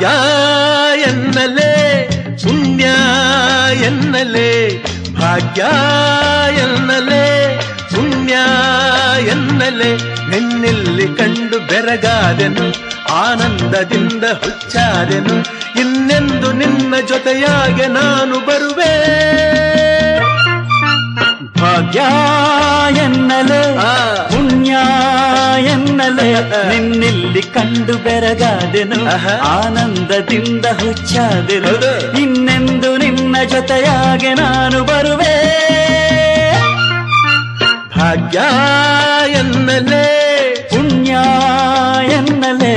ಭಾಗ್ಯ ಎನ್ನಲೇ ಪುಣ್ಯ ಎನ್ನಲೇ ಭಾಗ್ಯ ಎನ್ನಲೇ ಪುಣ್ಯ ಎನ್ನಲೇ ನಿನ್ನಿಲ್ಲಿ ಕಂಡು ಬೆರಗಾದೆನು ಆನಂದದಿಂದ ಹುಚ್ಚಾದೆನು ಇನ್ನೆಂದು ನಿನ್ನ ಜೊತೆಯಾಗೆ ನಾನು ಬರುವೆ ಭಾಗ್ಯ ಎನ್ನಲೆ ಆ. ಪುಣ್ಯ ಎನ್ನಲೆ ನಿನ್ನಿಲ್ಲಿ ಕಂಡು ಬೆರಗಾದೆನು ಆಹಾ. ಆನಂದದಿಂದ ಹುಚ್ಚಾದೆನು ಹೌದು. ಇನ್ನೆಂದು ನಿನ್ನ ಜೊತೆಯಾಗೆ ನಾನು ಬರುವೆ ಭಾಗ್ಯ ಎನ್ನಲೇ ಪುಣ್ಯ ಎನ್ನಲೆ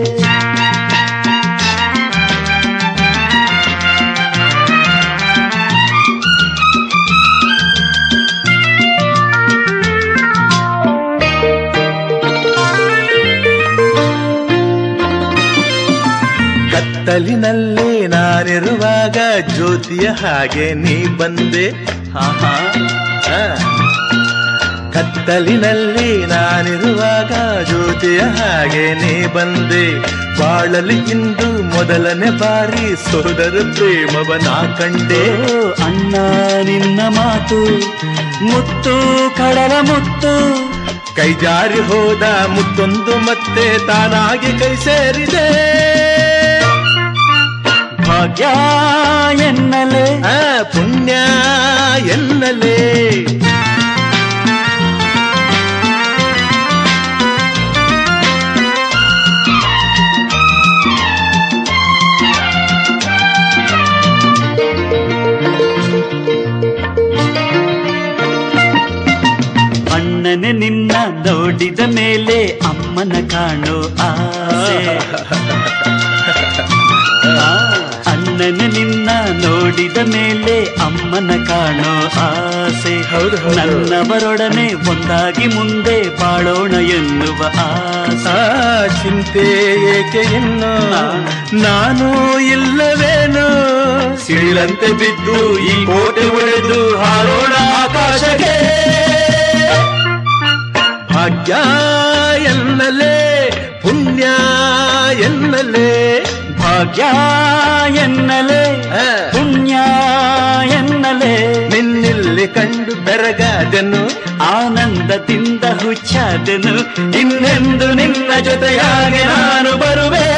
ಕತ್ತಲಿನಲ್ಲಿ ನಾನಿರುವಾಗ ಜ್ಯೋತಿಯ ಹಾಗೆ ನೀ ಬಂದೆ ಆಹಾ. ಆ. ಕತ್ತಲಿನಲ್ಲಿ ನಾನಿರುವಾಗ ಜ್ಯೋತಿಯ ಹಾಗೆ ನೀ ಬಂದೆ ಬಾಳಲಿ ಇಂದು ಮೊದಲನೇ ಬಾರಿ ಸೋದರ ಪ್ರೇಮವನ ಕಂಡೆ ಓ ಅಣ್ಣ ನಿನ್ನ ಮಾತು ಮುತ್ತು ಕಡಲ ಮುತ್ತು ಕೈ ಜಾರಿ ಹೋದ ಮುತ್ತೊಂದು ಮತ್ತೆ ತಾನಾಗಿ ಕೈ ಸೇರಿದೆ ಭಾಗ್ಯ ಎನ್ನಲೆ ಆ ಪುಣ್ಯ ಎನ್ನಲೇ ಅಣ್ಣನೆ ನಿನ್ನ ನೋಡಿದ ಮೇಲೆ ಅಮ್ಮನ ಕಾಣೋ ಆಸೆ ಆ, ಅಣ್ಣನೆ ನಿನ್ನ ನೋಡಿದ ಮೇಲೆ ಅಮ್ಮನ ಕಾಣೋ ಆಸೆ ಹೌದು, ಹೌದು. ನನ್ನವರೊಡನೆ ಒಂದಾಗಿ ಮುಂದೆ ಬಾಳೋಣ ಎನ್ನುವ ಆಸೆ ಆ ಚಿಂತೆ ಏಕೆ ಇನ್ನು ಆ. ನಾನು ಇಲ್ಲವೇನು ಸಿಡಿಲಂತೆ ಬಿದ್ದು ಈ ಕೋಟೆ ಒಡೆದು ಹಾರೋಣ ಆಕಾಶಕ್ಕೆ ಭಾಗ್ಯ ಎನ್ನಲೇ ಪುಣ್ಯ ಎನ್ನಲೇ ಭಾಗ್ಯ ಎನ್ನಲೆ ಆ. ಪುಣ್ಯ ಎನ್ನಲೆ ನಿನ್ನಿಲ್ಲಿ ಕಂಡು ಬೆರಗಾದೆನು ಆನಂದದಿಂದ ಹುಚ್ಚಾದೆನು ಇನ್ನೆಂದು ನಿನ್ನ ಜೊತೆಯಾಗಿ ನಾನು ಬರುವೆ